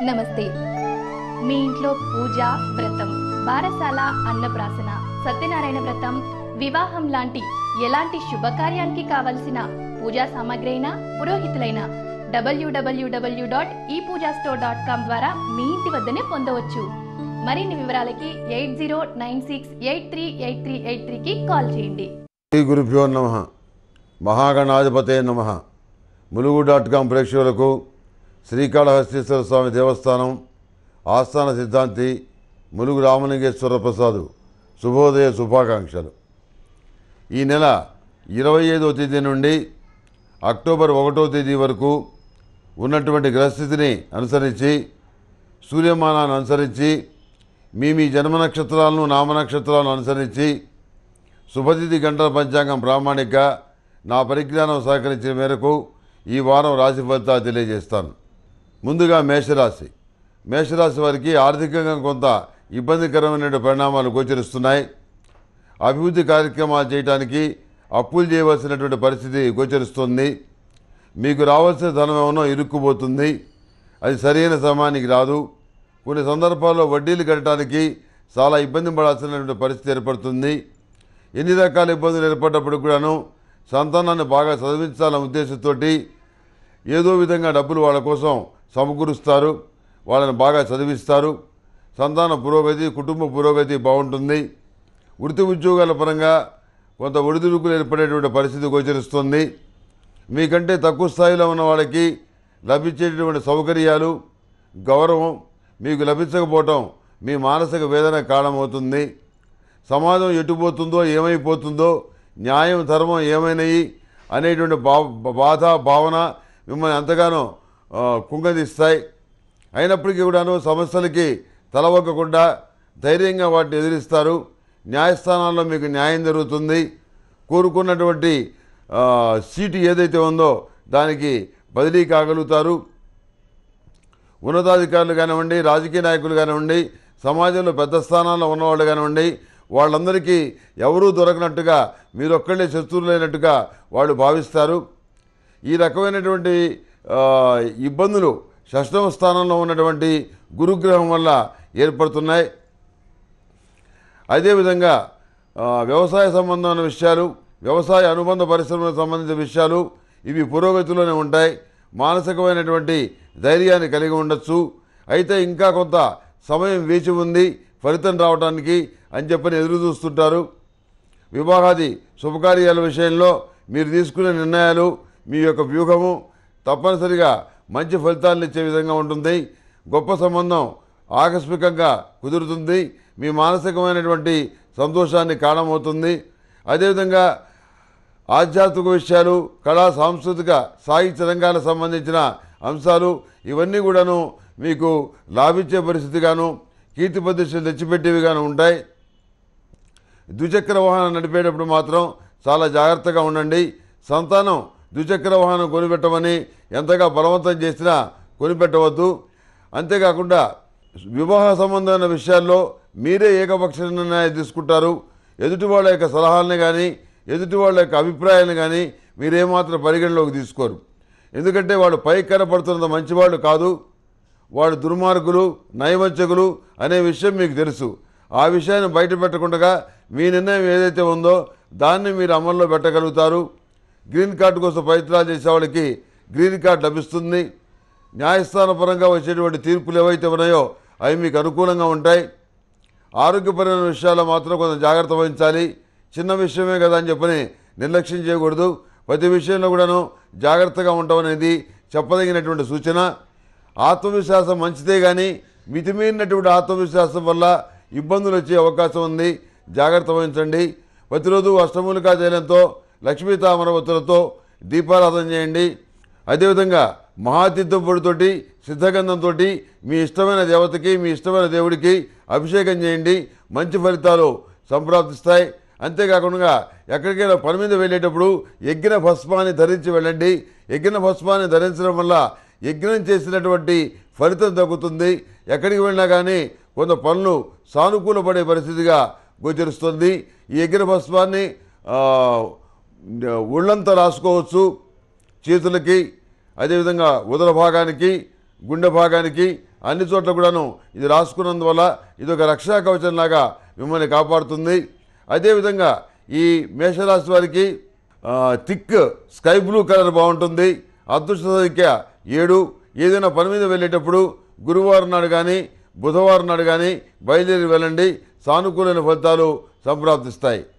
నమస్తే మీ ఇంట్లో పూజ వ్రతం బారసాల అన్నప్రాసన సత్యనారాయణ వ్రతం వివాహం లాంటి ఎలాంటి శుభకార్యానికి కావలసిన పూజా సామాగ్రి అయినా పురోహితులైన డబ్ల్యూడబ్ల్యూడబ్ల్యూ డాట్ ఈ పూజా స్టోర్ డాట్ కామ్ ద్వారా మీ ఇంటి వద్దనే పొందవచ్చు మరిన్ని వివరాలకి eight zero nine six eight three eight three eight త్రీకి కాల్ చేయండి శ్రీ గురుభ్యో నమ మహాగణాధిపతే నమ ములుగు డాట్ కామ్ ప్రేక్షకులకు శ్రీకాళహస్తీశ్వర స్వామి దేవస్థానం ఆస్థాన సిద్ధాంతి ములుగు రామలింగేశ్వర ప్రసాద్ శుభోదయ శుభాకాంక్షలు ఈ నెల ఇరవై ఐదవ తేదీ నుండి అక్టోబర్ ఒకటో తేదీ వరకు ఉన్నటువంటి గ్రహస్థితిని అనుసరించి సూర్యమానాన్ని అనుసరించి మీ మీ జన్మ నక్షత్రాలను నామ నక్షత్రాలను అనుసరించి శుభతిథి గంటల పంచాంగం ప్రామాణిక నా పరిజ్ఞానం సహకరించిన మేరకు ఈ వారం రాశి ఫలితాలు తెలియజేస్తాను ముందుగా మేషరాశి మేషరాశి వారికి ఆర్థికంగా కొంత ఇబ్బందికరమైన పరిణామాలు గోచరిస్తున్నాయి అభివృద్ధి కార్యక్రమాలు చేయడానికి అప్పులు చేయవలసినటువంటి పరిస్థితి గోచరిస్తుంది మీకు రావాల్సిన ధనం ఏమనో ఇరుక్కుపోతుంది అది సరైన సమయానికి రాదు కొన్ని సందర్భాల్లో వడ్డీలు కట్టడానికి చాలా ఇబ్బంది పడాల్సినటువంటి పరిస్థితి ఏర్పడుతుంది ఎన్ని రకాల ఇబ్బందులు ఏర్పడ్డప్పుడు కూడాను సంతానాన్ని బాగా చదివించాలనే ఉద్దేశంతో ఏదో విధంగా డబ్బులు వాళ్ళ కోసం సమకూరుస్తారు వాళ్ళని బాగా చదివిస్తారు సంతాన పురోగతి కుటుంబ పురోగతి బాగుంటుంది వృత్తి ఉద్యోగాల పరంగా కొంత ఒడిదుడుకులు ఏర్పడేటువంటి పరిస్థితి గోచరిస్తుంది మీకంటే తక్కువ స్థాయిలో ఉన్న వాళ్ళకి లభించేటటువంటి సౌకర్యాలు గౌరవం మీకు లభించకపోవటం మీ మానసిక వేదన కారణమవుతుంది సమాజం ఎటుపోతుందో ఏమైపోతుందో న్యాయం ధర్మం ఏమైనాయి అనేటువంటి బా బాధ భావన మిమ్మల్ని ఎంతగానో ఆ, కుంగదీస్తాయి అయినప్పటికీ కూడాను సమస్యలకి తలవక్కకుండా ధైర్యంగా వాటిని ఎదిరిస్తారు న్యాయస్థానాల్లో మీకు న్యాయం జరుగుతుంది కోరుకున్నటువంటి ఆ, సీటు ఏదైతే ఉందో దానికి బదిలీ కాగలుగుతారు ఉన్నతాధికారులు కానివ్వండి రాజకీయ నాయకులు కానివ్వండి సమాజంలో పెద్ద స్థానాల్లో ఉన్నవాళ్ళు కానివ్వండి వాళ్ళందరికీ ఎవరూ దొరకనట్టుగా మీరొక్కళ్ళే శత్రువులైనట్టుగా వాళ్ళు భావిస్తారు ఈ రకమైనటువంటి ఆ, ఇబ్బందులు షష్టమ స్థానంలో ఉన్నటువంటి గురుగ్రహం వల్ల ఏర్పడుతున్నాయి అదేవిధంగా ఆ, వ్యవసాయ సంబంధమైన విషయాలు వ్యవసాయ అనుబంధ పరిశ్రమలకు సంబంధించిన విషయాలు ఇవి పురోగతిలోనే ఉంటాయి మానసికమైనటువంటి ధైర్యాన్ని కలిగి ఉండొచ్చు అయితే ఇంకా కొంత సమయం వేచి ఉంది ఫలితం రావడానికి అని చెప్పని ఎదురు చూస్తుంటారు వివాహాది శుభకార్యాల విషయంలో మీరు తీసుకునే నిర్ణయాలు మీ యొక్క వ్యూహము తప్పనిసరిగా మంచి ఫలితాలను ఇచ్చే విధంగా ఉంటుంది గొప్ప సంబంధం ఆకస్మికంగా కుదురుతుంది మీ మానసికమైనటువంటి సంతోషాన్ని కారణమవుతుంది అదేవిధంగా ఆధ్యాత్మిక విషయాలు కళా సాంస్కృతిక సాహిత్య రంగాలకు సంబంధించిన అంశాలు ఇవన్నీ కూడాను మీకు లాభించే పరిస్థితిగాను కీర్తి ప్రతిష్టలు తెచ్చిపెట్టేవిగాను ఉంటాయి ద్విచక్ర వాహనం నడిపేటప్పుడు మాత్రం చాలా జాగ్రత్తగా ఉండండి సంతానం ద్విచక్ర వాహనం కొనిపెట్టమని ఎంతగా బలవంతం చేసినా కొనిపెట్టవద్దు అంతేకాకుండా వివాహ సంబంధమైన విషయాల్లో మీరే ఏకపక్ష నిర్ణయాలు తీసుకుంటారు ఎదుటి వాళ్ళ యొక్క సలహాలని కానీ ఎదుటి వాళ్ళ యొక్క అభిప్రాయాలను కానీ మీరేమాత్రం పరిగణలోకి తీసుకోరు ఎందుకంటే వాళ్ళు పైకి కనపడుతున్నంత మంచివాళ్ళు కాదు వాడు దుర్మార్గులు నైవంచకులు అనే విషయం మీకు తెలుసు ఆ విషయాన్ని బయట పెట్టకుండా మీ నిర్ణయం ఏదైతే ఉందో దాన్ని మీరు అమల్లో పెట్టగలుగుతారు గ్రీన్ కార్డు కోసం ప్రయత్నాలు చేసే వాళ్ళకి గ్రీన్ కార్డు లభిస్తుంది న్యాయస్థాన పరంగా వచ్చేటువంటి తీర్పులు ఏవైతే ఉన్నాయో అవి మీకు అనుకూలంగా ఉంటాయి ఆరోగ్యపరమైన విషయాల్లో మాత్రం కొంత జాగ్రత్త వహించాలి చిన్న విషయమే కదా అని చెప్పని నిర్లక్ష్యం చేయకూడదు ప్రతి విషయంలో కూడాను జాగ్రత్తగా ఉండడం అనేది చెప్పదగినటువంటి సూచన ఆత్మవిశ్వాసం మంచిదే కానీ మితిమీరినటువంటి ఆత్మవిశ్వాసం వల్ల ఇబ్బందులు వచ్చే అవకాశం ఉంది జాగ్రత్త వహించండి ప్రతిరోజు అష్టమూలికా తైలంతో లక్ష్మీ తామరవతులతో దీపారాధన చేయండి అదేవిధంగా మహాతీర్థం పొడితోటి సిద్ధగంధంతో మీ ఇష్టమైన దేవతకి మీ ఇష్టమైన దేవుడికి అభిషేకం చేయండి మంచి ఫలితాలు సంప్రాప్తిస్తాయి అంతేకాకుండా ఎక్కడికైనా పని మీద వెళ్ళేటప్పుడు యజ్ఞ భస్మాన్ని ధరించి వెళ్ళండి యజ్ఞ భస్మాన్ని ధరించడం వల్ల యజ్ఞం చేసినటువంటి ఫలితం తగ్గుతుంది ఎక్కడికి వెళ్ళినా కానీ కొంత పనులు సానుకూలపడే పరిస్థితిగా గోచరిస్తుంది ఈ యజ్ఞ భస్మాన్ని ఆ, ఒళ్ళంతా రాసుకోవచ్చు చేతులకి అదేవిధంగా ఉదర భాగానికి గుండె భాగానికి అన్ని చోట్ల కూడాను ఇది రాసుకున్నందువల్ల ఇది ఒక రక్షా కవచంలాగా మిమ్మల్ని కాపాడుతుంది అదేవిధంగా ఈ మేషరాశి వారికి ఆ, థిక్ స్కై బ్లూ కలర్ బాగుంటుంది అదృష్ట సంఖ్య ఏడు ఏదైనా పని మీద వెళ్ళేటప్పుడు గురువారం నాడు కానీ బుధవారం నాడు కానీ బయలుదేరి వెళ్ళండి సానుకూలమైన ఫలితాలు సంప్రాప్తిస్తాయి